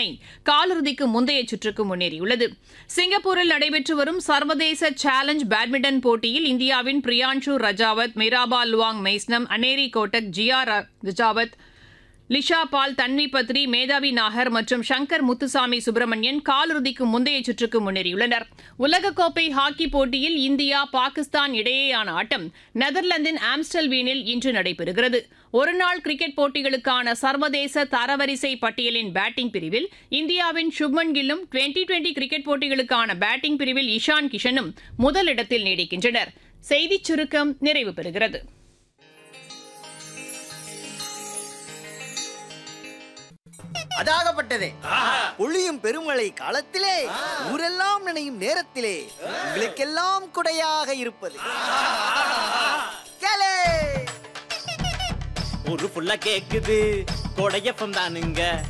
இணை காலிறுதிக்கு முந்தைய சுற்றுக்கு முன்னேறியுள்ளது சிங்கப்பூரில் நடைபெற்று வரும் சர்வதேச சேலஞ்ச் பேட்மிண்டன் போட்டியில் இந்தியாவின் பிரியான்ஷு ரஜாவத் மிராபா லுவாங் மெய்ஸ்னம் அனேரி கோட்டக் ஜியா ரஜாவத் லிஷா பால் தன்வி பத்ரி மேதாவி நாகர் மற்றும் சங்கர் முத்துசாமி சுப்பிரமணியன் காலிறுதிக்கு முந்தைய சுற்றுக்கு முன்னேறியுள்ளனர் உலகக்கோப்பை ஹாக்கி போட்டியில் இந்தியா பாகிஸ்தான் இடையேயான ஆட்டம் நெதர்லாந்தின் ஆம்ஸ்டல்வீனில் இன்று நடைபெறுகிறது ஒருநாள் கிரிக்கெட் போட்டிகளுக்கான சர்வதேச தரவரிசை பட்டியலின் பேட்டிங் பிரிவில் இந்தியாவின் சுப்மன் கில்லும் டுவெண்டி டுவெண்டி கிரிக்கெட் போட்டிகளுக்கான பேட்டிங் பிரிவில் இஷான் கிஷனும் முதலிடத்தில் நீடிக்கின்றனர் செய்திச் சுருக்கம் நிறைவு பெறுகிறது அதாகப்பட்டதே ஒளியும் பெருமழை காலத்திலே ஊரெல்லாம் நினையும் நேரத்திலே உங்களுக்கெல்லாம் குடையாக இருப்பது கேளே ஒரு புள்ள கேக்குது கொடையப்பம் தானுங்க